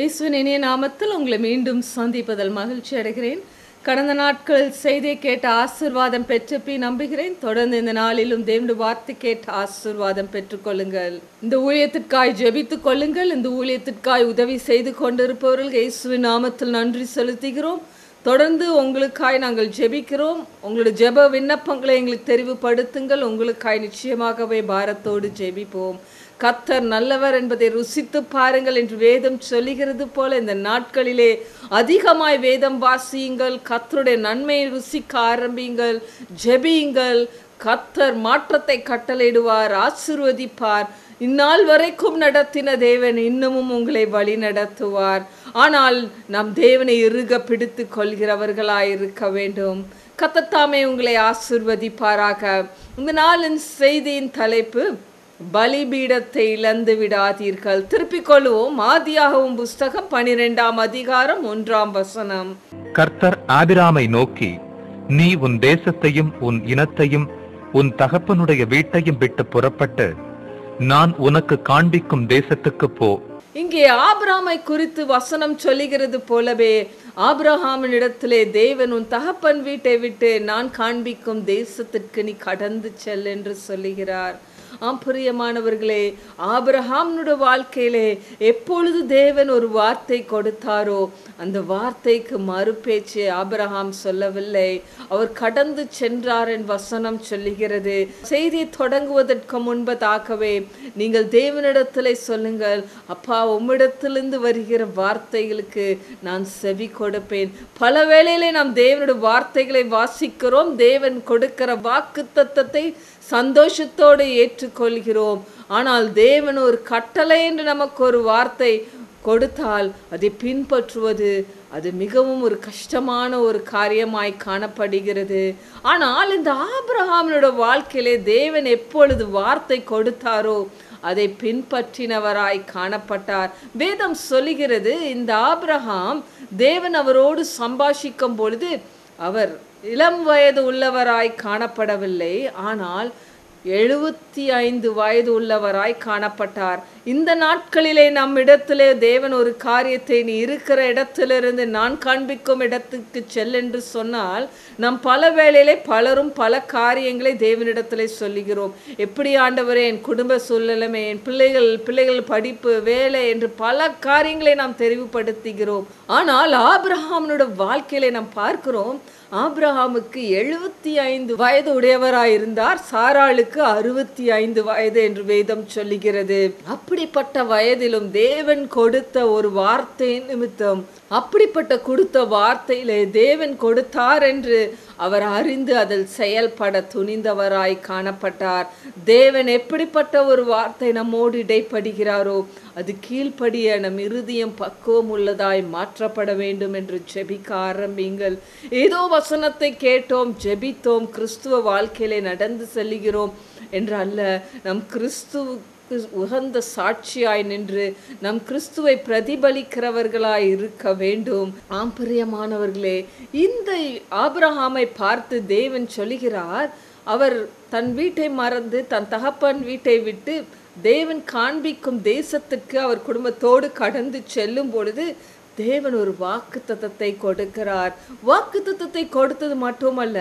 இயேசுவின் இனிய நாமத்தில் உங்களை மீண்டும் சந்திப்பதில் மகிழ்ச்சி அடைகிறேன் கடந்த நாட்களில் செய்தியை கேட்ட ஆசிர்வாதம் பெற்றப்பி நம்புகிறேன் தொடர்ந்து இந்த நாளிலும் தேவனுடைய வார்த்தை கேட்ட ஆசிர்வாதம் பெற்றுக்கொள்ளுங்கள் இந்த ஊழியத்திற்காய் ஜெபித்துக் கொள்ளுங்கள் இந்த ஊழியத்திற்காய் உதவி செய்து கொண்டிருப்பவர்கள் இயேசுவின் நாமத்தில் நன்றி செலுத்துகிறோம் தொடர்ந்து உங்களுக்காய் நாங்கள் ஜெபிக்கிறோம் உங்களுடைய ஜெப விண்ணப்பங்களை எங்களுக்கு தெரிவுபடுத்துங்கள் உங்களுக்காய் நிச்சயமாகவே பாரத்தோடு ஜெபிப்போம் கத்தர் நல்லவர் என்பதை ருசித்து பாருங்கள் என்று வேதம் சொல்லுகிறது போல இந்த நாட்களிலே அதிகமாய் வேதம் வாசியுங்கள் கத்தருடைய நன்மையை ருசிக்க ஆரம்பியுங்கள் ஜெபியுங்கள் கத்தர் மாற்றத்தை கட்டளையிடுவார் ஆசிர்வதிப்பார் இந்நாள் வரைக்கும் நடத்தின தேவன் இன்னமும் உங்களை வழி நடத்துவார் ஆனால் நாம் தேவனை இறுக பிடித்து கொள்கிறவர்களாய் இருக்க வேண்டும் கத்தத்தாமே உங்களை ஆசிர்வதிப்பாராக இந்த நாளின் செய்தியின் தலைப்பு பலிபீடத்தை இழந்து விடாதீர்கள் திருப்பிக் கொள்வோம் ஆதியாகவும் புஸ்தகம் பனிரெண்டாம் அதிகாரம் ஒன்றாம் வசனம் கர்த்தர் ஆபிராமை நோக்கி நீ உன் தேசத்தையும் உன் இனத்தையும் உன் தகப்பனுடைய வீட்டையும் விட்டு புறப்பட்டு நான் உனக்கு காண்பிக்கும் தேசத்துக்கு போ இங்கே ஆபிராமை குறித்து வசனம் சொல்லுகிறது போலவே ஆபிரஹாமினிடத்திலே தேவன் உன் தகப்பன் வீட்டை விட்டு நான் காண்பிக்கும் தேசத்திற்கு நீ கடந்து செல் என்று சொல்லுகிறார் ஆம் பிரியமானவர்களே ஆபிரஹாம்னுடைய வாழ்க்கையிலே எப்பொழுது தேவன் ஒரு வார்த்தை கொடுத்தாரோ அந்த வார்த்தைக்கு மறுபேச்சு ஆபிரஹாம் சொல்லவில்லை அவர் கடந்து சென்றார் என் வசனம் சொல்லுகிறது செய்தி தொடங்குவதற்கு முன்பதாகவே நீங்கள் தேவனிடத்திலே சொல்லுங்கள் அப்பா உம்மிடத்திலிருந்து வருகிற வார்த்தைகளுக்கு நான் செவி கொடுப்பேன் பல வேளையிலே நாம் தேவனுடைய வார்த்தைகளை வாசிக்கிறோம் தேவன் கொடுக்கிற வாக்கு தத்தத்தை சந்தோஷத்தோடு ஏற்றுக்கொள்கிறோம் ஆனால் தேவன் ஒரு கட்டளை என்று நமக்கு ஒரு வார்த்தை கொடுத்தால் அதை பின்பற்றுவது அது மிகவும் ஒரு கஷ்டமான ஒரு காரியமாய் காணப்படுகிறது ஆனால் இந்த ஆபிரஹாமனோட வாழ்க்கையிலே தேவன் எப்பொழுது வார்த்தை கொடுத்தாரோ அதை பின்பற்றினவராய் காணப்பட்டார் வேதம் சொல்லுகிறது இந்த ஆபிரகாம் தேவன் அவரோடு சம்பாஷிக்கும் பொழுது அவர் இளம் வயது உள்ளவராய் காணப்படவில்லை ஆனால் எழுபத்தி ஐந்து வயது உள்ளவராய் காணப்பட்டார் இந்த நாட்களிலே நம் இடத்திலே தேவன் ஒரு காரியத்தை நீ இருக்கிற இடத்திலிருந்து நான் காண்பிக்கும் இடத்துக்கு செல் என்று சொன்னால் நம் பல வேளையிலே பலரும் பல காரியங்களை தேவனிடத்திலே சொல்லுகிறோம் எப்படி ஆண்டவரே என் குடும்ப சூழ்நிலைமை என் பிள்ளைகள் பிள்ளைகள் படிப்பு வேலை என்று பல காரியங்களை நாம் தெரிவுபடுத்துகிறோம் ஆனால் ஆபிரஹாமனோட வாழ்க்கையிலே நாம் பார்க்கிறோம் ஆபிரஹாமுக்கு எழுபத்தி ஐந்து வயது உடையவராயிருந்தார் சாராளுக்கு அறுபத்தி ஐந்து வயது என்று வேதம் சொல்லுகிறது அப்படிப்பட்ட வயதிலும் தேவன் கொடுத்த ஒரு வார்த்தை நிமித்தம் அப்படிப்பட்ட கொடுத்த வார்த்தையிலே தேவன் கொடுத்தார் என்று அவர் அறிந்து அதில் செயல்பட துணிந்தவராய் காணப்பட்டார் தேவன் எப்படிப்பட்ட ஒரு வார்த்தை நம்மோடு இடைப்படுகிறாரோ அது கீழ்ப்படிய நம் இருதயம் பக்குவம் உள்ளதாய் மாற்றப்பட வேண்டும் என்று ஜெபிக்க ஆரம்பிங்கள் ஏதோ வசனத்தை கேட்டோம் ஜெபித்தோம் கிறிஸ்துவ வாழ்க்கையிலே நடந்து செல்லுகிறோம் என்று அல்ல நம் கிறிஸ்துவ உகந்த சாட்சியாய் நின்று நம் கிறிஸ்துவை பிரதிபலிக்கிறவர்களாய் இருக்க வேண்டும் ஆம்பரியமானவர்களே இந்த ஆபிரஹாமை பார்த்து தேவன் சொல்லுகிறார் அவர் தன் வீட்டை மறந்து தன் தகப்பன் வீட்டை விட்டு தேவன் காண்பிக்கும் தேசத்துக்கு அவர் குடும்பத்தோடு கடந்து செல்லும் பொழுது தேவன் ஒரு வாக்கு தத்தத்தை கொடுக்கிறார் வாக்கு தத்தத்தை கொடுத்தது மட்டுமல்ல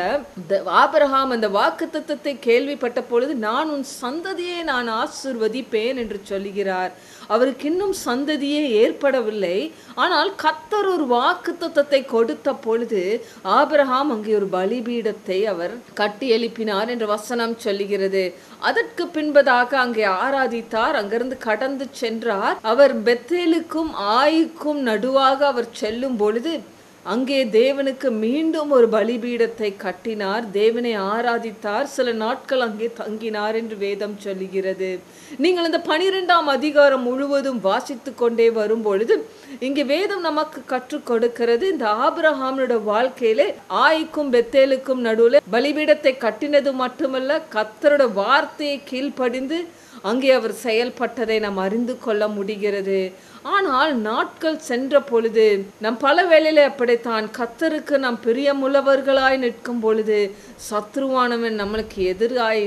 ஆபரகாம் அந்த வாக்கு தத்தத்தை கேள்விப்பட்ட பொழுது நான் உன் சந்ததியை நான் ஆசிர்வதிப்பேன் என்று சொல்லுகிறார் அவருக்கு இன்னும் சந்ததியே ஏற்படவில்லை ஆனால் கத்தர் ஒரு வாக்கு தத்தத்தை கொடுத்த பொழுது ஆபிரஹாம் அங்கே ஒரு பலிபீடத்தை அவர் கட்டி எழுப்பினார் என்று வசனம் சொல்லுகிறது அதற்கு பின்பதாக அங்கே ஆராதித்தார் அங்கிருந்து கடந்து சென்றார் அவர் பெத்தேலுக்கும் ஆய்க்கும் நடுவாக அவர் செல்லும் பொழுது அங்கே தேவனுக்கு மீண்டும் ஒரு பலிபீடத்தை கட்டினார் தேவனை ஆராதித்தார் சில நாட்கள் அங்கே தங்கினார் என்று வேதம் சொல்லுகிறது நீங்கள் இந்த பனிரெண்டாம் அதிகாரம் முழுவதும் வாசித்து கொண்டே வரும் பொழுது இங்கே வேதம் நமக்கு கற்றுக் கொடுக்கிறது இந்த ஆபிரஹாமனோட வாழ்க்கையிலே ஆய்க்கும் பெத்தேலுக்கும் நடுவில் பலிபீடத்தை கட்டினது மட்டுமல்ல கத்தரோட வார்த்தையை கீழ்ப்படிந்து அங்கே அவர் செயல்பட்டதை நாம் அறிந்து கொள்ள முடிகிறது ஆனால் நாட்கள் சென்ற பொழுது நம் பல வேளையில அப்படித்தான் கத்தருக்கு நாம் பிரியமுள்ளவர்களாய் நிற்கும் பொழுது சத்ருவானவன் நம்மளுக்கு எதிராய்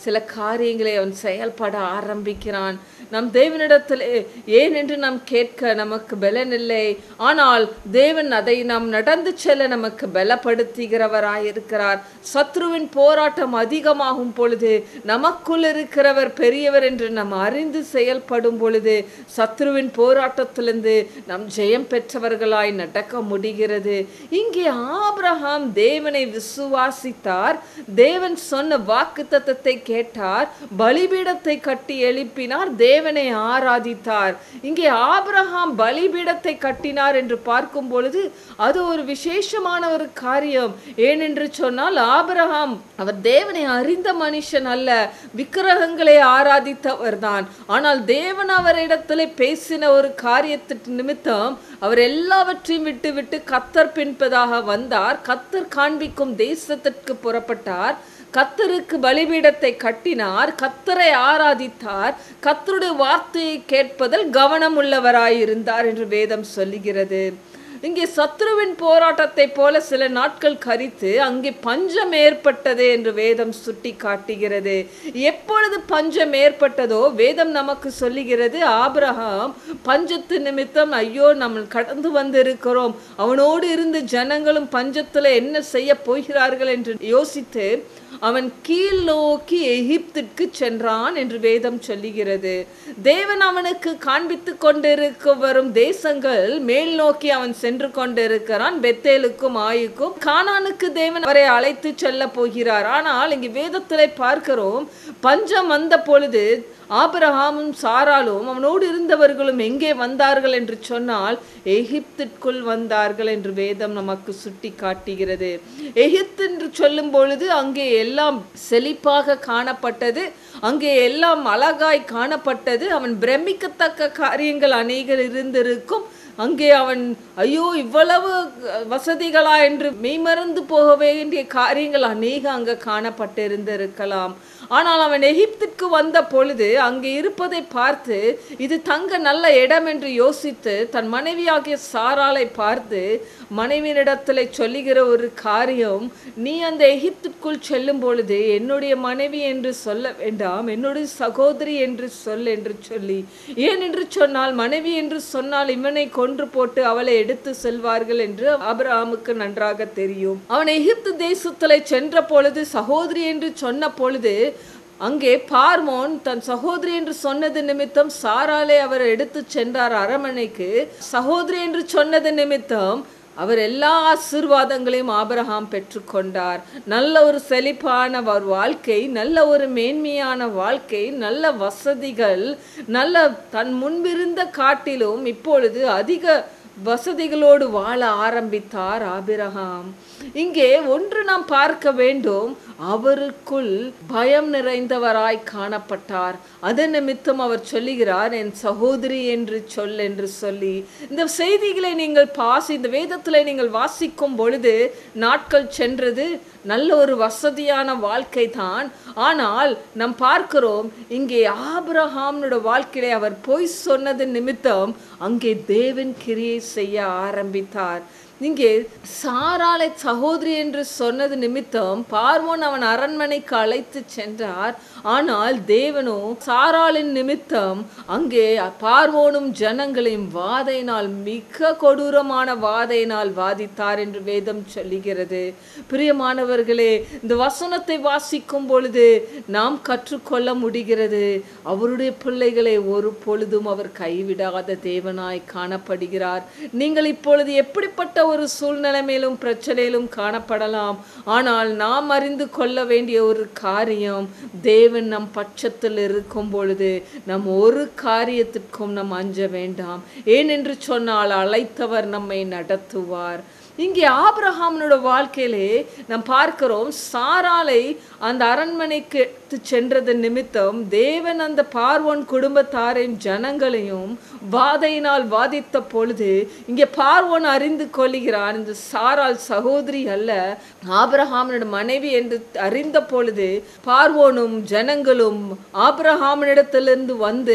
சில காரியங்களை அவன் செயல்பட ஆரம்பிக்கிறான் நம் தேவனிடத்திலே ஏன் என்று நாம் கேட்க நமக்கு பலன் இல்லை ஆனால் தேவன் அதை நாம் நடந்து செல்ல நமக்கு பலப்படுத்துகிறவராயிருக்கிறார் சத்ருவின் போராட்டம் அதிகமாகும் பொழுது நமக்குள் இருக்கிறவர் பெரியவர் என்று நாம் அறிந்து செயல்படும் பொழுது சத்ருவின் போராட்டத்திலிருந்து நாம் ஜெயம் பெற்றவர்களாய் நடக்க முடிகிறது இங்கே ஆபிரகாம் தேவனை விசுவாசித்தார் தேவன் சொன்ன வாக்குத்தத்தத்தை கேட்டார் பலிபீடத்தை கட்டி எழுப்பினார் தேவனை ஆராதித்தார் இங்கே ஆபிரகாம் பலிபீடத்தை கட்டினார் என்று பார்க்கும் பொழுது அது ஒரு விசேஷமான ஒரு காரியம் ஏனென்று சொன்னால் ஆபிரகாம் அவர் தேவனை அறிந்த மனுஷன் அல்ல விக்கிரகங்களை ஆராதித்தவர் தான் ஆனால் தேவன் அவரிடத்திலே பேசின ஒரு காரியத்திற்கு நிமித்தம் அவர் எல்லாவற்றையும் விட்டு விட்டு கத்தர் பின்பதாக வந்தார் கத்தர் காண்பிக்கும் தேசத்திற்கு புறப்பட்டார் கத்தருக்கு பலிபீடத்தை கட்டினார் கத்தரை ஆராதித்தார் கத்தருடைய வார்த்தையை கேட்பதில் கவனம் உள்ளவராயிருந்தார் என்று வேதம் சொல்லுகிறது இங்கே சத்ருவின் போராட்டத்தை போல சில நாட்கள் கரித்து அங்கே பஞ்சம் ஏற்பட்டது என்று வேதம் சுட்டி காட்டுகிறது எப்பொழுது பஞ்சம் ஏற்பட்டதோ வேதம் நமக்கு சொல்லுகிறது ஆபிரகாம் பஞ்சத்து நிமித்தம் ஐயோ நம்ம கடந்து வந்திருக்கிறோம் அவனோடு இருந்து ஜனங்களும் பஞ்சத்துல என்ன செய்ய போகிறார்கள் என்று யோசித்து அவன் கீழ் நோக்கி எகிப்திற்கு சென்றான் என்று வேதம் சொல்லுகிறது தேவன் அவனுக்கு காண்பித்து கொண்டிருக்க வரும் தேசங்கள் மேல் நோக்கி அவன் சென்று கொண்டிருக்கிறான் பெத்தேலுக்கும் ஆயுக்கும் கானானுக்கு தேவன் அவரை அழைத்து செல்ல போகிறார் ஆனால் இங்கு வேதத்திலே பார்க்கிறோம் பஞ்சம் வந்த பொழுது ஆபிரகாமும் சாராலும் அவனோடு இருந்தவர்களும் எங்கே வந்தார்கள் என்று சொன்னால் எகிப்திற்குள் வந்தார்கள் என்று வேதம் நமக்கு சுட்டி காட்டுகிறது எகிப்து என்று சொல்லும் பொழுது அங்கே எல்லாம் செழிப்பாக காணப்பட்டது அங்கே எல்லாம் அழகாய் காணப்பட்டது அவன் பிரமிக்கத்தக்க காரியங்கள் அநேகர் இருந்திருக்கும் அங்கே அவன் ஐயோ இவ்வளவு வசதிகளா என்று மெய்மறந்து போக வேண்டிய காரியங்கள் அநேக அங்கே காணப்பட்டிருந்திருக்கலாம் ஆனால் அவன் எகிப்திற்கு வந்த பொழுது அங்கே இருப்பதை பார்த்து இது தங்க நல்ல இடம் என்று யோசித்து தன் மனைவியாகிய சாராளை பார்த்து மனைவியினிடத்தில் சொல்லுகிற ஒரு காரியம் நீ அந்த எகிப்திற்குள் செல்லும் பொழுது என்னுடைய மனைவி என்று சொல்ல வேண்டாம் என்னுடைய சகோதரி என்று சொல் என்று சொல்லி ஏன் என்று சொன்னால் மனைவி என்று சொன்னால் இவனை கொன்று போட்டு அவளை எடுத்து செல்வார்கள் என்று ஆபிரகாமுக்கு நன்றாக தெரியும் அவன் எகிப்து தேசத்திலே சென்ற பொழுது சகோதரி என்று சொன்ன பொழுது அங்கே பார்மோன் தன் சகோதரி என்று சொன்னது நிமித்தம் சாராலே அவர் எடுத்து சென்றார் அரமனைக்கு சகோதரி என்று சொன்னது நிமித்தம் அவர் எல்லா ஆசீர்வாதங்களையும் ஆபிரகாம் பெற்றுக்கொண்டார் நல்ல ஒரு செழிப்பான ஒரு வாழ்க்கை நல்ல ஒரு மேன்மையான வாழ்க்கை நல்ல வசதிகள் நல்ல தன் முன்பிருந்த காட்டிலும் இப்பொழுது அதிக வசதிகளோடு வாழ ஆரம்பித்தார் ஆபிரகாம் இங்கே ஒன்று நாம் பார்க்க வேண்டும் அவருக்குள் பயம் நிறைந்தவராய் காணப்பட்டார் அதன் நிமித்தம் அவர் சொல்லுகிறார் என் சகோதரி என்று சொல் என்று சொல்லி இந்த செய்திகளை நீங்கள் பாசி இந்த வேதத்தில் நீங்கள் வாசிக்கும் பொழுது நாட்கள் சென்றது நல்ல ஒரு வசதியான வாழ்க்கை தான் ஆனால் நாம் பார்க்கிறோம் இங்கே ஆபிரஹாமனோட வாழ்க்கையிலே அவர் பொய் சொன்னது நிமித்தம் அங்கே தேவன் கிரியை செய்ய ஆரம்பித்தார் இங்கே சாராளை சகோதரி என்று சொன்னது நிமித்தம் பார்வோன் அவன் அரண்மனைக்கு அழைத்து சென்றார் ஆனால் தேவனோ சாராளின் நிமித்தம் அங்கே பார்வோனும் ஜனங்களையும் வாதையினால் மிக கொடூரமான வாதையினால் வாதித்தார் என்று வேதம் சொல்லுகிறது பிரியமானவர்களே இந்த வசனத்தை வாசிக்கும் பொழுது நாம் கற்றுக்கொள்ள முடிகிறது அவருடைய பிள்ளைகளை ஒரு பொழுதும் அவர் கைவிடாத தேவனாய் காணப்படுகிறார் நீங்கள் இப்பொழுது எப்படிப்பட்ட ஒரு சூழ்நிலைமையிலும் பிரச்சனையிலும் காணப்படலாம் ஆனால் நாம் அறிந்து கொள்ள வேண்டிய ஒரு காரியம் தேவன் நம் பட்சத்தில் இருக்கும் பொழுது நம் ஒரு காரியத்திற்கும் நாம் அஞ்ச வேண்டாம் ஏனென்று சொன்னால் அழைத்தவர் நம்மை நடத்துவார் இங்கே ஆபிரஹாமனோட வாழ்க்கையிலே நாம் பார்க்கிறோம் சாராலை அந்த அரண்மனைக்கு எடுத்து சென்றது நிமித்தம் தேவன் அந்த பார்வோன் குடும்பத்தாரையும் ஜனங்களையும் வாதையினால் வாதித்த பொழுது இங்கே பார்வோன் அறிந்து கொள்கிறான் இந்த சாரால் சகோதரி அல்ல ஆபிரஹாமனோட மனைவி என்று அறிந்த பொழுது பார்வோனும் ஜனங்களும் ஆபிரஹாமனிடத்திலிருந்து வந்து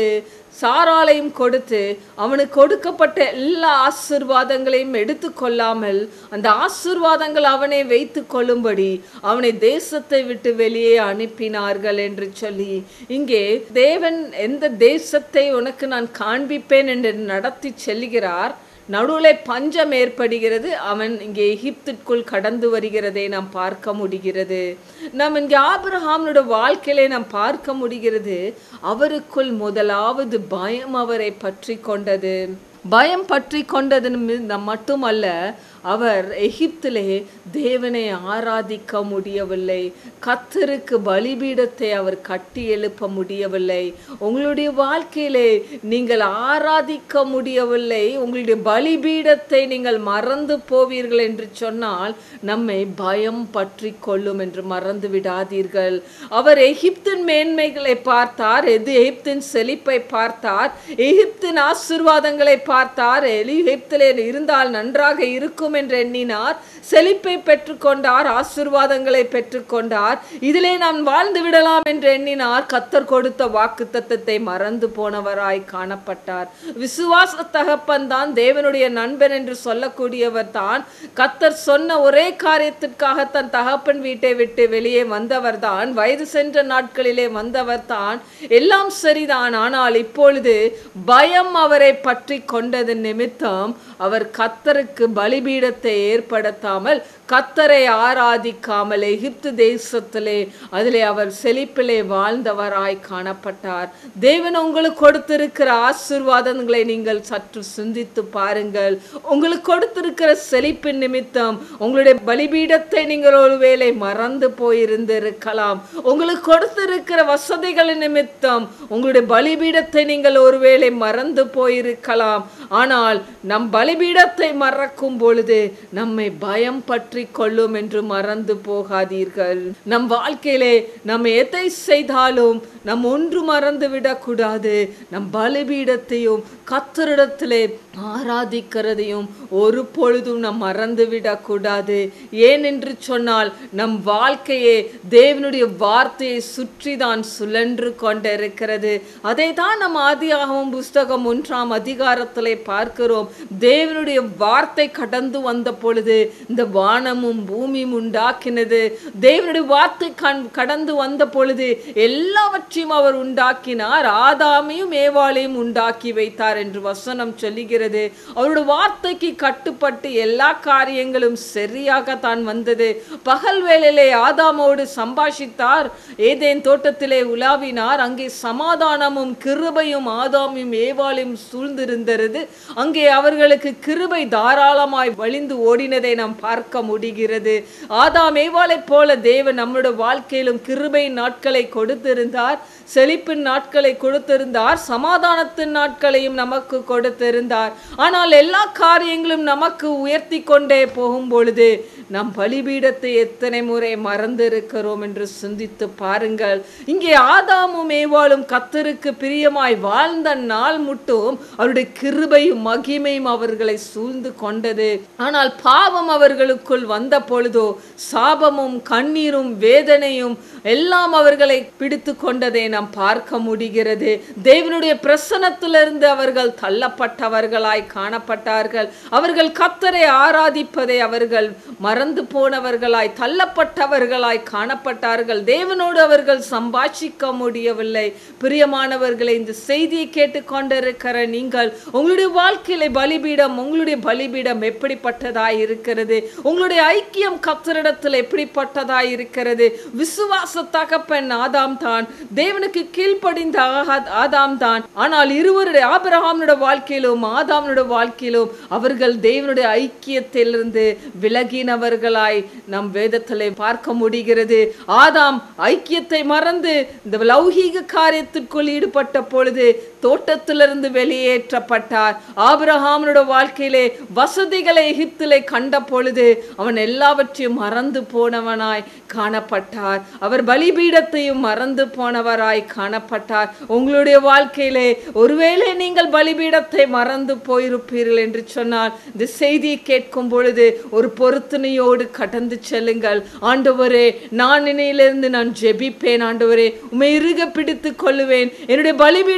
சாராளையும் கொடுத்து அவனுக்கு கொடுக்கப்பட்ட எல்லா ஆசிர்வாதங்களையும் எடுத்துக்கொள்ளாமல் அந்த ஆசிர்வாதங்கள் அவனை வைத்து கொள்ளும்படி அவனை தேசத்தை விட்டு வெளியே அனுப்பினார்கள் என்று சொல்லி இங்கே தேவன் எந்த தேசத்தை உனக்கு நான் காண்பிப்பேன் என்று நடத்தி செல்கிறார் நடுவில் பஞ்சம் ஏற்படுகிறது அவன் இங்கே எகிப்திற்குள் கடந்து வருகிறதை நாம் பார்க்க முடிகிறது நாம் இங்கே ஆபிரஹாமனோட வாழ்க்கையிலே நாம் பார்க்க முடிகிறது அவருக்குள் முதலாவது பயம் அவரை பற்றி கொண்டது பயம் பற்றி கொண்டது மட்டுமல்ல அவர் எகிப்திலே தேவனை ஆராதிக்க முடியவில்லை கத்தருக்கு பலிபீடத்தை அவர் கட்டி எழுப்ப முடியவில்லை உங்களுடைய வாழ்க்கையிலே நீங்கள் ஆராதிக்க முடியவில்லை உங்களுடைய பலிபீடத்தை நீங்கள் மறந்து போவீர்கள் என்று சொன்னால் நம்மை பயம் பற்றி கொள்ளும் என்று மறந்து விடாதீர்கள் அவர் எகிப்தின் மேன்மைகளை பார்த்தார் எது எகிப்தின் செழிப்பை பார்த்தார் எகிப்தின் ஆசிர்வாதங்களை பார்த்தார் எகிப்திலே இருந்தால் நன்றாக இருக்கும் இருக்கும் என்று எண்ணினார் செழிப்பை பெற்றுக்கொண்டார் ஆசிர்வாதங்களை பெற்றுக்கொண்டார் இதிலே நான் வாழ்ந்து விடலாம் என்று எண்ணினார் கத்தர் கொடுத்த வாக்கு தத்தத்தை மறந்து போனவராய் காணப்பட்டார் விசுவாச தகப்பன் தான் தேவனுடைய நண்பன் என்று சொல்லக்கூடியவர் தான் கத்தர் சொன்ன ஒரே காரியத்திற்காக தன் தகப்பன் வீட்டை விட்டு வெளியே வந்தவர் தான் வயது சென்ற நாட்களிலே வந்தவர் தான் எல்லாம் சரிதான் ஆனால் இப்பொழுது பயம் அவரை பற்றி கொண்டது நிமித்தம் அவர் கத்தருக்கு பலிபீட பீடத்தை ஏற்படுத்தாமல் கத்தரை ஆராதிக்காமல் எகிப்து தேசத்திலே அதிலே அவர் செழிப்பிலே வாழ்ந்தவராய் காணப்பட்டார் தேவன் உங்களுக்கு கொடுத்திருக்கிற ஆசிர்வாதங்களை நீங்கள் சற்று சிந்தித்து பாருங்கள் உங்களுக்கு கொடுத்திருக்கிற செழிப்பின் நிமித்தம் உங்களுடைய பலிபீடத்தை நீங்கள் ஒருவேளை மறந்து போயிருந்திருக்கலாம் உங்களுக்கு கொடுத்திருக்கிற வசதிகள் நிமித்தம் உங்களுடைய பலிபீடத்தை நீங்கள் ஒருவேளை மறந்து போயிருக்கலாம் ஆனால் நம் பலிபீடத்தை மறக்கும் பொழுது நம்மை பயம் பற்றி கொள்ளும் என்று மறந்து போகாதீர்கள் நம் வாழ்க்கையிலே நம்ம எதை செய்தாலும் நம் ஒன்று மறந்து விடக்கூடாது நம் பலிபீடத்தையும் கத்தரிடத்திலே ஆராதிக்கிறதையும் ஒரு பொழுதும் நாம் மறந்து விடக்கூடாது ஏனென்று சொன்னால் நம் வாழ்க்கையே தேவனுடைய வார்த்தையை சுற்றி தான் சுழன்று கொண்டிருக்கிறது அதை தான் நம் ஆதியாகவும் புஸ்தகம் ஒன்றாம் அதிகாரத்திலே பார்க்கிறோம் தேவனுடைய வார்த்தை கடந்து வந்த பொழுது இந்த வானமும் பூமியும் உண்டாக்கினது தேவனுடைய வார்த்தை கண் கடந்து வந்த பொழுது எல்லாவற்றையும் அவர் உண்டாக்கினார் ஆதாமையும் ஏவாளையும் உண்டாக்கி வைத்தார் என்று வசனம் சொல்லுகிறது அவருடைய வார்த்தைக்கு கட்டுப்பட்டு எல்லா காரியங்களும் சரியாக தான் வந்தது பகல் வேளையிலே ஆதாமோடு சம்பாஷித்தார் ஏதேன் தோட்டத்திலே உலாவினார் அங்கே சமாதானமும் கிருபையும் ஆதாமையும் ஏவாளையும் சூழ்ந்திருந்தது அங்கே அவர்களுக்கு கிருபை தாராளமாய் வழிந்து ஓடினதை நாம் பார்க்க முடிகிறது ஆதாம் ஏவாளைப் போல தேவன் நம்முடைய வாழ்க்கையிலும் கிருபை நாட்களை கொடுத்திருந்தார் செழிப்பின் நாட்களை கொடுத்திருந்தார் சமாதானத்தின் நாட்களையும் நமக்கு கொடுத்திருந்தார் ஆனால் எல்லா காரியங்களும் நமக்கு உயர்த்தி கொண்டே போகும் பொழுது நம் பலிபீடத்தை எத்தனை முறை மறந்திருக்கிறோம் என்று சிந்தித்து பாருங்கள் இங்கே ஆதாமும் ஏவாளும் கத்தருக்கு பிரியமாய் வாழ்ந்த நாள் மட்டும் அவருடைய கிருபையும் மகிமையும் அவர்களை சூழ்ந்து கொண்டது ஆனால் பாவம் அவர்களுக்குள் வந்த பொழுதோ சாபமும் கண்ணீரும் வேதனையும் எல்லாம் அவர்களை பிடித்து கொண்டதை நாம் பார்க்க முடிகிறது தேவனுடைய பிரசனத்திலிருந்து அவர்கள் தள்ளப்பட்டவர்களாய் காணப்பட்டார்கள் அவர்கள் கத்தரை ஆராதிப்பதை அவர்கள் மறந்து போனவர்களாய் தள்ளப்பட்டவர்களாய் காணப்பட்டார்கள் தேவனோடு அவர்கள் சம்பாஷிக்க முடியவில்லை பிரியமானவர்களை இந்த செய்தியை கேட்டுக்கொண்டிருக்கிற நீங்கள் உங்களுடைய வாழ்க்கையில பலிபீடம் உங்களுடைய பலிபீடம் எப்படிப்பட்டதாய் இருக்கிறது உங்களுடைய ஐக்கியம் கத்தரிடத்தில் எப்படிப்பட்டதாய் இருக்கிறது விசுவாச தகப்பன் ஆதாம் தான் தேவனுக்கு கீழ்ப்படிந்த ஆகா- ஆதாம் தான் ஆனால் இருவருடைய ஆபிரகாமனுடைய வாழ்க்கையிலும் ஆதாமனுடைய வாழ்க்கையிலும் அவர்கள் தேவனுடைய ஐக்கியத்திலிருந்து விலகினவர்களாய் நம் வேதத்திலே பார்க்க முடிகிறது ஆதாம் ஐக்கியத்தை மறந்து இந்த லௌகீக காரியத்திற்குள் ஈடுபட்ட பொழுது தோட்டத்திலிருந்து வெளியேற்றப்பட்டார் ஆபிரகாமனுடைய வாழ்க்கையிலே வசதிகளை எகிப்திலே கண்ட பொழுது அவன் எல்லாவற்றையும் மறந்து போனவனாய் காணப்பட்டார் அவர் பலிபீடத்தையும் மறந்து போனவராய் காணப்பட்டார் உங்களுடைய வாழ்க்கையிலே ஒருவேளை நீங்கள் பலிபீடத்தை மறந்து போயிருப்பீர்கள் என்று சொன்னால் இந்த செய்தியை கேட்கும் பொழுது ஒரு பொருத்தனையோடு கடந்து செல்லுங்கள் ஆண்டவரே நான் நினையிலிருந்து நான் ஜெபிப்பேன் ஆண்டவரே உம்மை இறுக பிடித்து கொள்ளுவேன் என்னுடைய பலிபீடத்தை நான்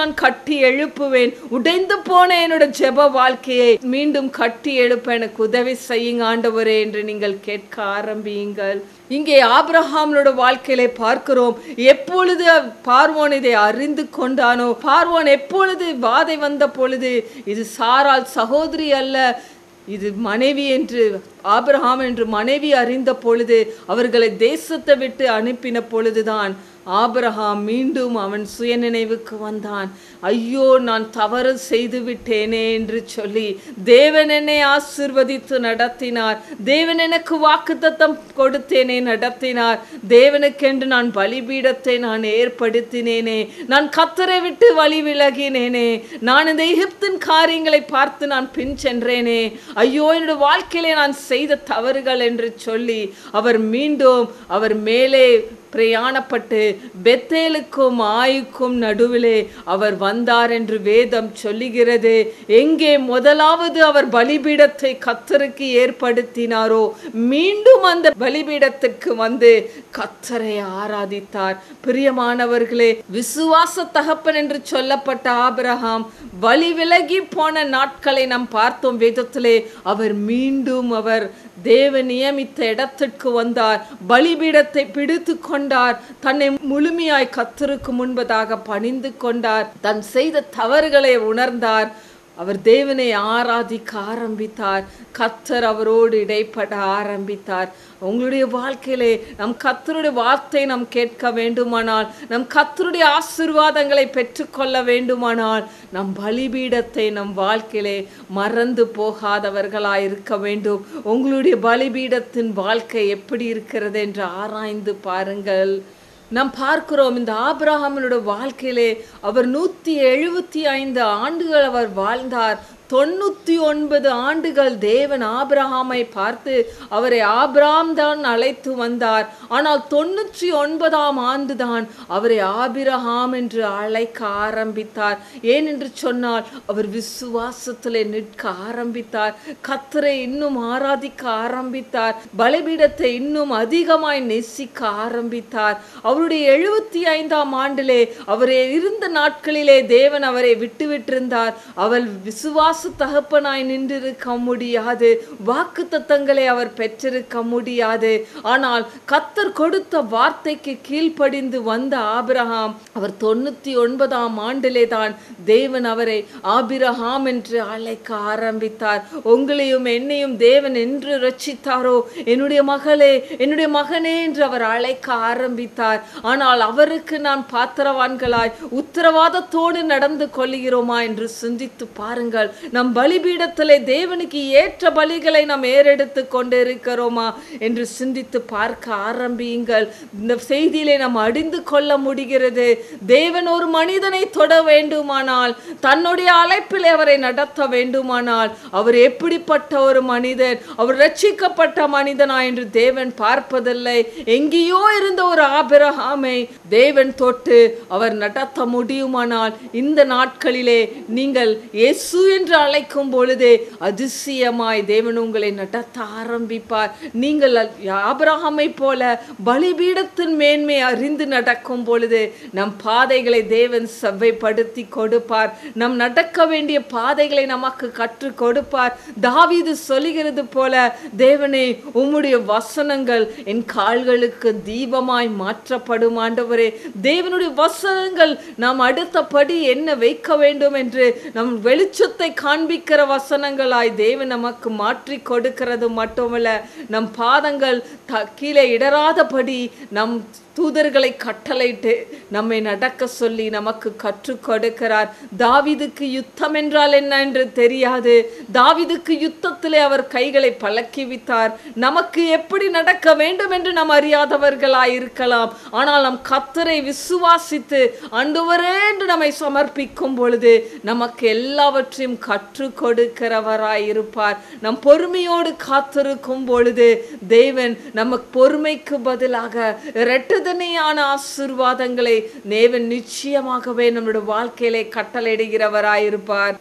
நான் கட்டி எழுப்புவேன் உடைந்து போன என்னோட ஜெப வாழ்க்கையை மீண்டும் கட்டி எழுப்ப எனக்கு உதவி செய்யுங்க ஆண்டவரே என்று நீங்கள் கேட்க ஆரம்பியுங்கள் இங்கே ஆபிரஹாமனோட வாழ்க்கையிலே பார்க்கிறோம் எப்பொழுது பார்வோன் இதை அறிந்து கொண்டானோ பார்வோன் எப்பொழுது வாதை வந்த பொழுது இது சாரால் சகோதரி அல்ல இது மனைவி என்று ஆபிரகாம் என்று மனைவி அறிந்த பொழுது அவர்களை தேசத்தை விட்டு அனுப்பின பொழுதுதான் ஆபிரகாம் மீண்டும் அவன் சுயநினைவுக்கு வந்தான் ஐயோ நான் தவறு செய்து விட்டேனே என்று சொல்லி தேவன் என்னை ஆசிர்வதித்து நடத்தினார் தேவன் எனக்கு வாக்குத்தத்தம் கொடுத்தேனே நடத்தினார் தேவனுக்கென்று நான் பலிபீடத்தை நான் ஏற்படுத்தினேனே நான் கத்தரை விட்டு வழி விலகினேனே நான் இந்த எகிப்தின் காரியங்களை பார்த்து நான் பின் சென்றேனே ஐயோ என்னோட வாழ்க்கையிலே நான் செய்த தவறுகள் என்று சொல்லி அவர் மீண்டும் அவர் மேலே பிரயாணப்பட்டு பெத்தேலுக்கும் ஆயுக்கும் நடுவிலே அவர் வந்தார் என்று வேதம் சொல்லுகிறது எங்கே முதலாவது அவர் பலிபீடத்தை கத்தருக்கு ஏற்படுத்தினாரோ மீண்டும் அந்த பலிபீடத்துக்கு வந்து கத்தரை ஆராதித்தார் பிரியமானவர்களே விசுவாச தகப்பன் என்று சொல்லப்பட்ட ஆபிரகாம் வழி விலகி போன நாட்களை நாம் பார்த்தோம் வேதத்திலே அவர் மீண்டும் அவர் தேவ நியமித்த இடத்திற்கு வந்தார் பலிபீடத்தை பிடித்து கொண்டார் தன்னை முழுமையாய் கத்தருக்கு முன்பதாக பணிந்து கொண்டார் தன் செய்த தவறுகளை உணர்ந்தார் அவர் தேவனை ஆராதிக்க ஆரம்பித்தார் கத்தர் அவரோடு இடைப்பட ஆரம்பித்தார் உங்களுடைய வாழ்க்கையிலே நம் கத்தருடைய வார்த்தை நாம் கேட்க வேண்டுமானால் நம் கத்தருடைய ஆசிர்வாதங்களை பெற்றுக்கொள்ள வேண்டுமானால் நம் பலிபீடத்தை நம் வாழ்க்கையிலே மறந்து போகாதவர்களாய் இருக்க வேண்டும் உங்களுடைய பலிபீடத்தின் வாழ்க்கை எப்படி இருக்கிறது என்று ஆராய்ந்து பாருங்கள் நாம் பார்க்கிறோம் இந்த ஆபிரகாமனோட வாழ்க்கையிலே அவர் நூற்றி எழுபத்தி ஐந்து ஆண்டுகள் அவர் வாழ்ந்தார் தொண்ணூற்றி ஒன்பது ஆண்டுகள் தேவன் ஆபிரகாமை பார்த்து அவரை ஆபிராம் தான் அழைத்து வந்தார் ஆனால் தொண்ணூற்றி ஒன்பதாம் ஆண்டுதான் அவரை ஆபிரகாம் என்று அழைக்க ஆரம்பித்தார் ஏனென்று சொன்னால் அவர் விசுவாசத்திலே நிற்க ஆரம்பித்தார் கத்தரை இன்னும் ஆராதிக்க ஆரம்பித்தார் பலிபீடத்தை இன்னும் அதிகமாய் நேசிக்க ஆரம்பித்தார் அவருடைய எழுபத்தி ஐந்தாம் ஆண்டிலே அவரே இருந்த நாட்களிலே தேவன் அவரை விட்டுவிட்டிருந்தார் அவள் விசுவாச தகப்பனாய் நின்றிருக்க முடியாது வாக்கு தத்தங்களை அவர் பெற்றிருக்க முடியாது ஆனால் கத்தர் கொடுத்த வார்த்தைக்கு கீழ்ப்படிந்து வந்த ஆபிரகாம் அவர் தொண்ணூத்தி ஒன்பதாம் ஆண்டிலே தான் தேவன் அவரை ஆபிரகாம் என்று அழைக்க ஆரம்பித்தார் உங்களையும் என்னையும் தேவன் என்று ரட்சித்தாரோ என்னுடைய மகளே என்னுடைய மகனே என்று அவர் அழைக்க ஆரம்பித்தார் ஆனால் அவருக்கு நான் பாத்திரவான்களாய் உத்தரவாதத்தோடு நடந்து கொள்கிறோமா என்று சிந்தித்து பாருங்கள் நம் பலிபீடத்திலே தேவனுக்கு ஏற்ற பலிகளை நாம் ஏறெடுத்து கொண்டு இருக்கிறோமா என்று சிந்தித்து பார்க்க ஆரம்பியுங்கள் இந்த செய்தியிலே நாம் அறிந்து கொள்ள முடிகிறது தேவன் ஒரு மனிதனை தொட வேண்டுமானால் தன்னுடைய அழைப்பில் அவரை நடத்த வேண்டுமானால் அவர் எப்படிப்பட்ட ஒரு மனிதன் அவர் ரட்சிக்கப்பட்ட மனிதனா என்று தேவன் பார்ப்பதில்லை எங்கேயோ இருந்த ஒரு ஆபிரகாமை தேவன் தொட்டு அவர் நடத்த முடியுமானால் இந்த நாட்களிலே நீங்கள் இயேசு என்று அழைக்கும் பொழுதே அதிசயமாய் தேவன் உங்களை நடத்த ஆரம்பிப்பார் நீங்கள் ஆபிரகாமை போல பலிபீடத்தின் மேன்மை அறிந்து நடக்கும் பொழுது நம் பாதைகளை தேவன் செவ்வைப்படுத்தி கொடுப்பார் நம் நடக்க வேண்டிய பாதைகளை நமக்கு கற்றுக் கொடுப்பார் தாவீது சொல்லுகிறது போல தேவனே உம்முடைய வசனங்கள் என் கால்களுக்கு தீபமாய் மாற்றப்படும் ஆண்டவரே தேவனுடைய வசனங்கள் நாம் அடுத்தபடி என்ன வைக்க வேண்டும் என்று நம் வெளிச்சத்தை காண்பிக்கிற வசனங்களாய் தேவன் நமக்கு மாற்றி கொடுக்கிறது மட்டுமல்ல நம் பாதங்கள் த கீழே இடராதபடி நம் தூதர்களை கட்டளையிட்டு நம்மை நடக்க சொல்லி நமக்கு கற்றுக் கொடுக்கிறார் தாவிதுக்கு யுத்தம் என்றால் என்ன என்று தெரியாது தாவிதுக்கு யுத்தத்திலே அவர் கைகளை பழக்கி வித்தார் நமக்கு எப்படி நடக்க வேண்டும் என்று நாம் அறியாதவர்களாய் இருக்கலாம் ஆனால் நம் கத்தரை விசுவாசித்து அண்டுவரே என்று நம்மை சமர்ப்பிக்கும் பொழுது நமக்கு எல்லாவற்றையும் கற்றுக் கொடுக்கிறவராய் இருப்பார் நம் பொறுமையோடு காத்திருக்கும் பொழுது தேவன் நமக்கு பொறுமைக்கு பதிலாக இரட்டதனையான ஆசிர்வாதங்களை தேவன் நிச்சயமாகவே நம்முடைய வாழ்க்கையிலே கட்டளையிடுகிறவராயிருப்பார்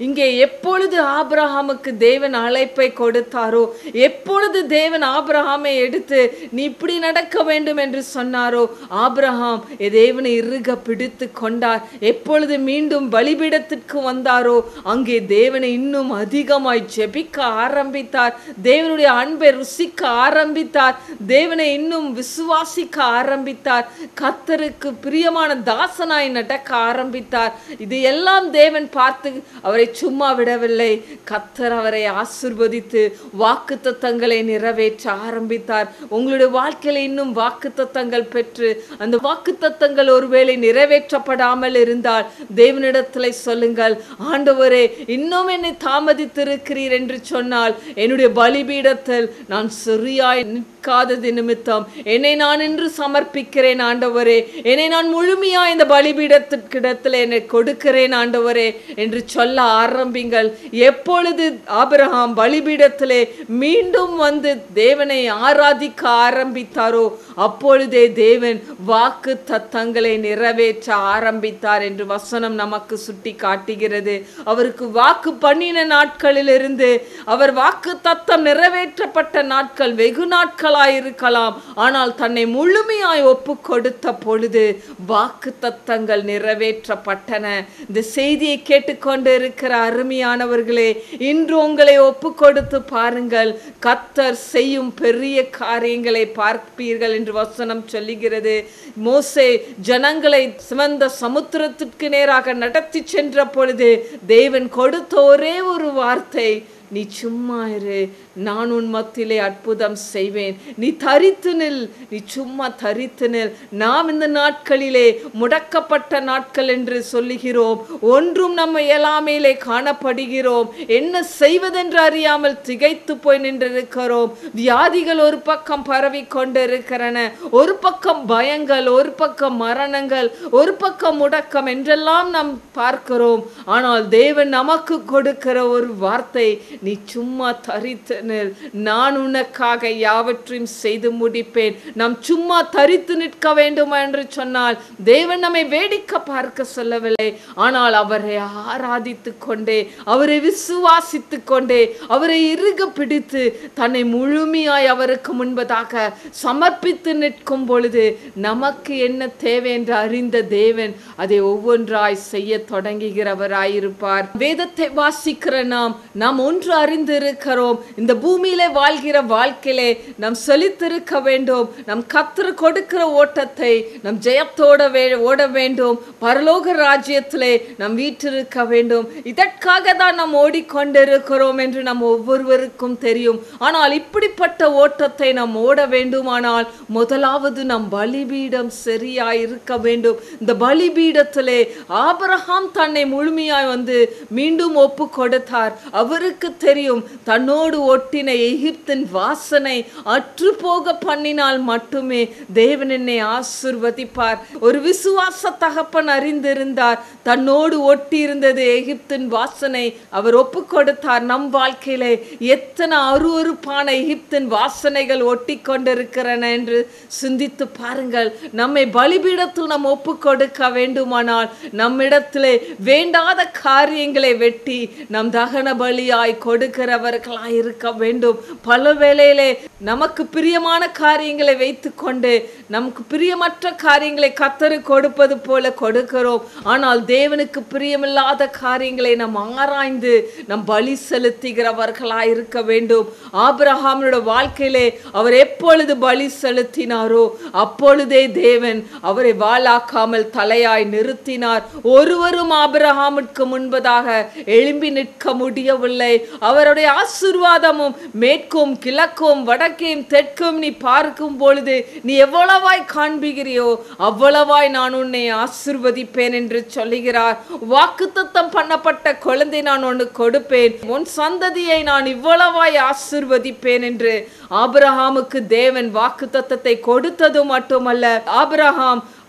இங்கே எப்பொழுது ஆபிரகாமுக்கு தேவன் அழைப்பை கொடுத்தாரோ எப்பொழுது தேவன் ஆபிரகாமை எடுத்து நீ இப்படி நடக்க வேண்டும் என்று சொன்னாரோ ஆபிரகாம் தேவனை இறுக பிடித்து கொண்டார் எப்பொழுது மீண்டும் பலிபீடத்திற்கு வந்தாரோ அங்கே தேவனை இன்னும் அதிகமாய் ஜெபிக்க ஆரம்பித்தார் தேவனுடைய அன்பை ருசிக்க ஆரம்பித்தார் தேவனை இன்னும் விசுவாசிக்க ஆரம்பித்தார் கத்தருக்கு பிரியமான தாசனாய் நடக்க ஆரம்பித்தார் இது எல்லாம் தேவன் பார்த்து அவரை சும்மா விடவில்லை கத்தர் அவரை ஆசிர்வதித்து வாக்கு தத்தங்களை நிறைவேற்ற ஆரம்பித்தார் உங்களுடைய வாழ்க்கையில இன்னும் வாக்கு தத்தங்கள் பெற்று அந்த வாக்கு தத்தங்கள் ஒருவேளை நிறைவேற்றப்படாமல் இருந்தால் தேவனிடத்துல சொல்லுங்கள் ஆண்டவரே இன்னும் என்னை தாமதித்திருக்கிறீர் என்று சொன்னால் என்னுடைய பலிபீடத்தில் நான் சரியாய் நிற்காதது நிமித்தம் என்னை நான் இன்று சமர்ப்பிக்கிறேன் ஆண்டவரே என்னை நான் முழுமையா இந்த பலிபீடத்திற்கிடத்தில் என்னை கொடுக்கிறேன் ஆண்டவரே என்று சொல்ல ஆரம்பிங்கள் எப்பொழுது ஆபிரகாம் பலிபீடத்திலே மீண்டும் வந்து தேவனை ஆராதிக்க ஆரம்பித்தாரோ அப்பொழுதே தேவன் வாக்கு தத்தங்களை நிறைவேற்ற ஆரம்பித்தார் என்று வசனம் நமக்கு சுட்டி காட்டுகிறது அவருக்கு வாக்கு பண்ணின நாட்களிலிருந்து அவர் வாக்கு தத்தம் நிறைவேற்றப்பட்ட நாட்கள் வெகு நாட்களாய் இருக்கலாம் ஆனால் தன்னை முழுமையாய் ஒப்பு கொடுத்த பொழுது வாக்கு தத்தங்கள் நிறைவேற்றப்பட்டன இந்த செய்தியை கேட்டுக்கொண்டு இருக்கிற அருமையானவர்களே இன்று உங்களை ஒப்பு கொடுத்து பாருங்கள் கத்தர் செய்யும் பெரிய காரியங்களை பார்ப்பீர்கள் என்று வசனம் சொல்லுகிறது மோசே ஜனங்களை சிவந்த சமுத்திரத்திற்கு நேராக நடத்தி சென்ற பொழுது தேவன் கொடுத்த ஒரே ஒரு வார்த்தை நீ சும்மா இரு நான் உன் மத்தியிலே அற்புதம் செய்வேன் நீ தரித்து நில் நீ சும்மா தரித்து நில் நாம் இந்த நாட்களிலே முடக்கப்பட்ட நாட்கள் என்று சொல்லுகிறோம் ஒன்றும் நம்ம இயலாமையிலே காணப்படுகிறோம் என்ன செய்வதென்று அறியாமல் திகைத்து போய் நின்றிருக்கிறோம் வியாதிகள் ஒரு பக்கம் பரவி கொண்டிருக்கிறன ஒரு பக்கம் பயங்கள் ஒரு பக்கம் மரணங்கள் ஒரு பக்கம் முடக்கம் என்றெல்லாம் நாம் பார்க்கிறோம் ஆனால் தேவன் நமக்கு கொடுக்கிற ஒரு வார்த்தை நீ சும்மா தரித்து நில் நான் உனக்காக யாவற்றையும் செய்து முடிப்பேன் நாம் சும்மா தரித்து நிற்க வேண்டுமா என்று சொன்னால் தேவன் நம்மை வேடிக்கை பார்க்க சொல்லவில்லை ஆனால் அவரை ஆராதித்து கொண்டே அவரை விசுவாசித்து கொண்டே அவரை இறுக பிடித்து தன்னை முழுமையாய் அவருக்கு முன்பதாக சமர்ப்பித்து நிற்கும் பொழுது நமக்கு என்ன தேவை என்று அறிந்த தேவன் அதை ஒவ்வொன்றாய் செய்ய தொடங்குகிறவராயிருப்பார் வேதத்தை வாசிக்கிற நாம் நாம் ஒன்று அறிந்திருக்கிறோம் இந்த பூமியிலே வாழ்கிற வாழ்க்கையிலே நாம் செழித்திருக்க வேண்டும் நம் கத்தர் கொடுக்கிற ஓட்டத்தை நம் ஜெயத்தோட வே ஓட வேண்டும் பரலோக ராஜ்யத்திலே நாம் வீற்றிருக்க வேண்டும் இதற்காக தான் நாம் ஓடிக்கொண்டிருக்கிறோம் என்று நம் ஒவ்வொருவருக்கும் தெரியும் ஆனால் இப்படிப்பட்ட ஓட்டத்தை நாம் ஓட வேண்டுமானால் முதலாவது நம் பலிபீடம் சரியாய் இருக்க வேண்டும் இந்த பலிபீடத்திலே ஆபிரகாம் தன்னை முழுமையாய் வந்து மீண்டும் ஒப்பு கொடுத்தார் அவருக்கு தெரியும் தன்னோடு ஒட்டின எகிப்தின் வாசனை அற்று போக பண்ணினால் மட்டுமே தேவன் என்னை ஆசிர்வதிப்பார் ஒரு விசுவாச தகப்பன் அறிந்திருந்தார் தன்னோடு ஒட்டி இருந்தது எகிப்தின் வாசனை அவர் ஒப்பு கொடுத்தார் நம் வாழ்க்கையிலே எத்தனை அருவருப்பான எகிப்தின் வாசனைகள் ஒட்டி கொண்டிருக்கிறன என்று சிந்தித்து பாருங்கள் நம்மை பலிபீடத்தில் நாம் ஒப்பு கொடுக்க வேண்டுமானால் நம்மிடத்திலே வேண்டாத காரியங்களை வெட்டி நம் தகன பலியாய் கொடுக்கிறவர்களாய் இருக்க வேண்டும் பல வேளையிலே நமக்கு பிரியமான காரியங்களை வைத்துக்கொண்டு நமக்கு பிரியமற்ற காரியங்களை கத்தரு கொடுப்பது போல கொடுக்கிறோம் ஆனால் தேவனுக்கு பிரியமில்லாத காரியங்களை நாம் ஆராய்ந்து நம் பலி செலுத்துகிறவர்களாய் இருக்க வேண்டும் ஆபிரகாமனோட வாழ்க்கையிலே அவர் எப்பொழுது பலி செலுத்தினாரோ அப்பொழுதே தேவன் அவரை வாளாக்காமல் தலையாய் நிறுத்தினார் ஒருவரும் ஆபிரகாமுக்கு முன்பதாக எழும்பி நிற்க முடியவில்லை அவருடைய ஆசிர்வாதமும் மேற்கும் கிழக்கும் வடக்கையும் தெற்கும் நீ பார்க்கும் பொழுது நீ எவ்வளவாய் காண்பிக்கிறியோ அவ்வளவாய் நான் உன்னை ஆசிர்வதிப்பேன் என்று சொல்லுகிறார் வாக்குத்தத்தம் பண்ணப்பட்ட குழந்தை நான் உனக்கு கொடுப்பேன் உன் சந்ததியை நான் இவ்வளவாய் ஆசிர்வதிப்பேன் என்று ஆபிரகாமுக்கு தேவன் வாக்குத்தத்தத்தை கொடுத்தது மட்டுமல்ல ஆபிரகாம்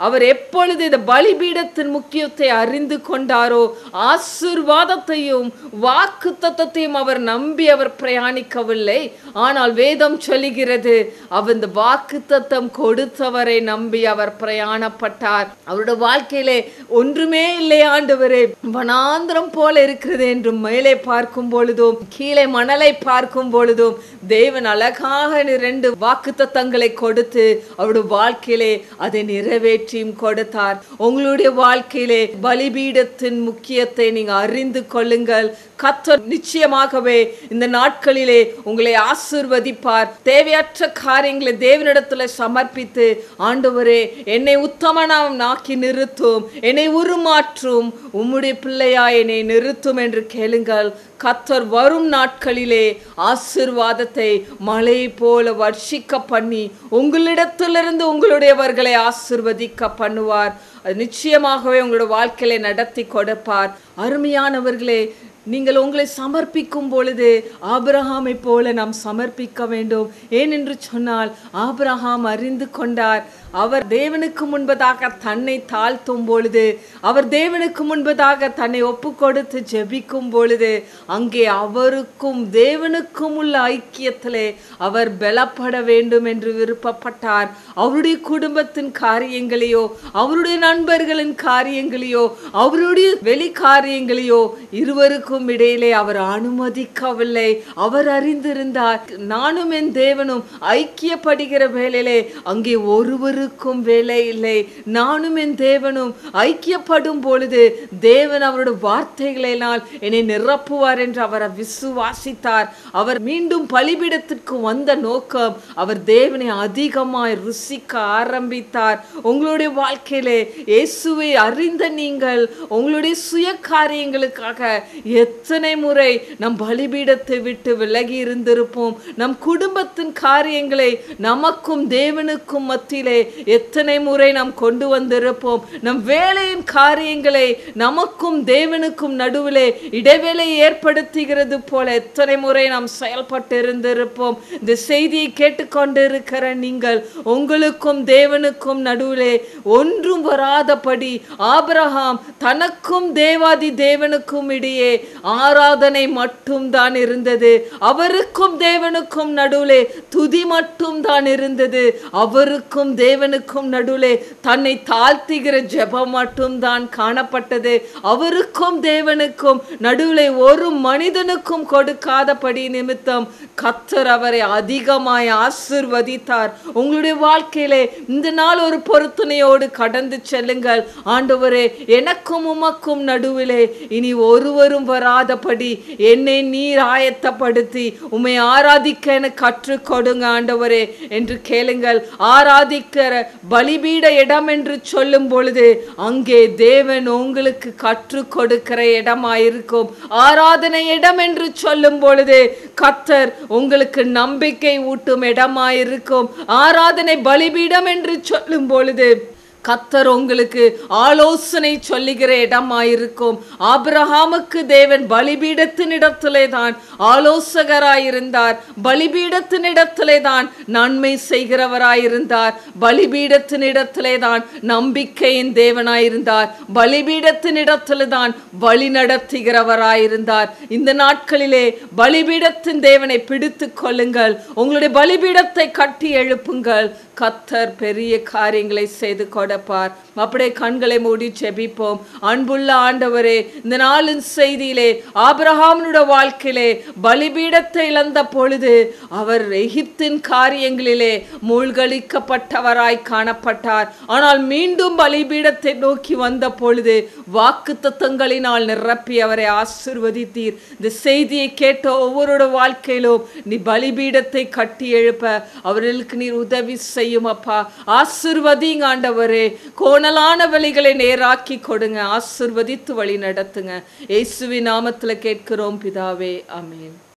அவர் எப்பொழுது இந்த பலிபீடத்தின் முக்கியத்தை அறிந்து கொண்டாரோ ஆசிர்வாதத்தையும் வாக்கு தத்தத்தையும் அவர் நம்பி அவர் பிரயாணிக்கவில்லை ஆனால் வேதம் சொல்லுகிறது அவர் இந்த வாக்கு தத்தம் கொடுத்தவரை நம்பி அவர் பிரயாணப்பட்டார் அவருடைய வாழ்க்கையிலே ஒன்றுமே இல்லை ஆண்டவரே வனாந்திரம் போல இருக்கிறது என்று மேலே பார்க்கும் பொழுதும் கீழே மணலை பார்க்கும் பொழுதும் தேவன் அழகாக ரெண்டு வாக்கு தத்தங்களை கொடுத்து அவருடைய வாழ்க்கையிலே அதை நிறைவேற்றியும் கொடுத்தார் உங்களுடைய வாழ்க்கையிலே பலிபீடத்தின் முக்கியத்தை நீங்க அறிந்து கொள்ளுங்கள் கத்தர் நிச்சயமாகவே இந்த நாட்களிலே உங்களை ஆசிர்வதிப்பார் தேவையற்ற காரியங்களை தேவனிடத்துல சமர்ப்பித்து ஆண்டவரே என்னை உத்தமனாம் நாக்கி நிறுத்தும் என்னை உருமாற்றும் உம்முடைய பிள்ளையா என்னை நிறுத்தும் என்று கேளுங்கள் கத்தர் வரும் நாட்களிலே ஆசிர்வாதத்தை மழை போல வர்ஷிக்க பண்ணி உங்களிடத்திலிருந்து உங்களுடையவர்களை ஆசிர்வதிக்க பண்ணுவார் அது நிச்சயமாகவே உங்களோட வாழ்க்கையில நடத்தி கொடுப்பார் அருமையானவர்களே நீங்கள் உங்களை சமர்ப்பிக்கும் பொழுது ஆபிரகாமை போல நாம் சமர்ப்பிக்க வேண்டும் ஏனென்று சொன்னால் ஆபிரகாம் அறிந்து கொண்டார் அவர் தேவனுக்கு முன்பதாக தன்னை தாழ்த்தும் பொழுது அவர் தேவனுக்கு முன்பதாக தன்னை ஒப்பு கொடுத்து ஜெபிக்கும் பொழுது அங்கே அவருக்கும் தேவனுக்கும் உள்ள ஐக்கியத்திலே அவர் பலப்பட வேண்டும் என்று விருப்பப்பட்டார் அவருடைய குடும்பத்தின் காரியங்களையோ அவருடைய நண்பர்களின் காரியங்களையோ அவருடைய வெளி காரியங்களையோ இருவருக்கும் இடையிலே அவர் அனுமதிக்கவில்லை அவர் அறிந்திருந்தார் நானும் என் தேவனும் ஐக்கியப்படுகிற வேளையிலே அங்கே ஒருவருக்கும் வேலை இல்லை நானும் என் தேவனும் ஐக்கியப்படும் பொழுது தேவன் அவருடைய வார்த்தைகளினால் என்னை நிரப்புவார் என்று அவர் விசுவாசித்தார் அவர் மீண்டும் பலிபீடத்திற்கு வந்த நோக்கம் அவர் தேவனை அதிகமாய் ருசிக்க ஆரம்பித்தார் உங்களுடைய வாழ்க்கையிலே இயேசுவை அறிந்த நீங்கள் உங்களுடைய சுய காரியங்களுக்காக எத்தனை முறை நம் பலிபீடத்தை விட்டு விலகி இருந்திருப்போம் நம் குடும்பத்தின் காரியங்களை நமக்கும் தேவனுக்கும் மத்தியிலே எத்தனை முறை நாம் கொண்டு வந்திருப்போம் நம் வேலையின் காரியங்களை நமக்கும் தேவனுக்கும் நடுவிலே இடைவேளை ஏற்படுத்துகிறது போல எத்தனை முறை நாம் செயல்பட்டு இருந்திருப்போம் இந்த செய்தியை கேட்டுக்கொண்டிருக்கிற நீங்கள் உங்களுக்கும் தேவனுக்கும் நடுவிலே ஒன்றும் வராதபடி ஆபிரகாம் தனக்கும் தேவாதி தேவனுக்கும் இடையே ஆராதனை மட்டும் தான் இருந்தது அவருக்கும் தேவனுக்கும் நடுவிலே துதி மட்டும் தான் இருந்தது அவருக்கும் தேவனுக்கும் நடுவிலே தன்னை தாழ்த்துகிற ஜெபம் மட்டும் தான் காணப்பட்டது அவருக்கும் தேவனுக்கும் நடுவிலே ஒரு மனிதனுக்கும் கொடுக்காதபடி நிமித்தம் கத்தர் அவரை அதிகமாய் ஆசிர்வதித்தார் உங்களுடைய வாழ்க்கையிலே இந்த நாள் ஒரு பொருத்தனையோடு கடந்து செல்லுங்கள் ஆண்டவரே எனக்கும் உமக்கும் நடுவிலே இனி ஒருவரும் வராதபடி என்னை நீர் ஆயத்தப்படுத்தி உம்மை ஆராதிக்க என கற்றுக் கொடுங்க ஆண்டவரே என்று கேளுங்கள் ஆராதிக்கிற பலிபீட இடம் என்று சொல்லும் பொழுது அங்கே தேவன் உங்களுக்கு கற்றுக் கொடுக்கிற இடமாயிருக்கும் ஆராதனை இடம் என்று சொல்லும் பொழுது கத்தர் உங்களுக்கு நம்பிக்கை ஊட்டும் இடமாயிருக்கும் ஆராதனை பலிபீடம் என்று சொல்லும் பொழுது கத்தர் உங்களுக்கு ஆலோசனை சொல்லுகிற இடமாயிருக்கும் ஆபிரகாமுக்கு தேவன் பலிபீடத்தின் இடத்திலே தான் ஆலோசகராயிருந்தார் பலிபீடத்தின் இடத்திலே தான் நன்மை செய்கிறவராயிருந்தார் பலிபீடத்தின் இடத்திலே தான் நம்பிக்கையின் தேவனாயிருந்தார் பலிபீடத்தின் இடத்திலே தான் வழி நடத்துகிறவராயிருந்தார் இந்த நாட்களிலே பலிபீடத்தின் தேவனை பிடித்து கொள்ளுங்கள் உங்களுடைய பலிபீடத்தை கட்டி எழுப்புங்கள் கத்தர் பெரிய காரியங்களை செய்து கொடுப்பார் அப்படியே கண்களை மூடி ஜெபிப்போம் அன்புள்ள ஆண்டவரே இந்த நாளின் செய்தியிலே ஆபிரகாமனுடைய வாழ்க்கையிலே பலிபீடத்தை இழந்த பொழுது அவர் எகிப்தின் காரியங்களிலே மூழ்கடிக்கப்பட்டவராய் காணப்பட்டார் ஆனால் மீண்டும் பலிபீடத்தை நோக்கி வந்த பொழுது வாக்கு தத்தங்களினால் நிரப்பி அவரை ஆசிர்வதித்தீர் இந்த செய்தியை கேட்ட ஒவ்வொருடைய வாழ்க்கையிலும் நீ பலிபீடத்தை கட்டி எழுப்ப அவர்களுக்கு நீர் உதவி செய்யும் அப்பா ஆசிர்வதிங்க ஆண்டவரே கோணலான வழிகளை நேராக்கி கொடுங்க ஆசிர்வதித்து வழி நடத்துங்க இயேசுவின் நாமத்துல கேட்கிறோம் பிதாவே ஆமென்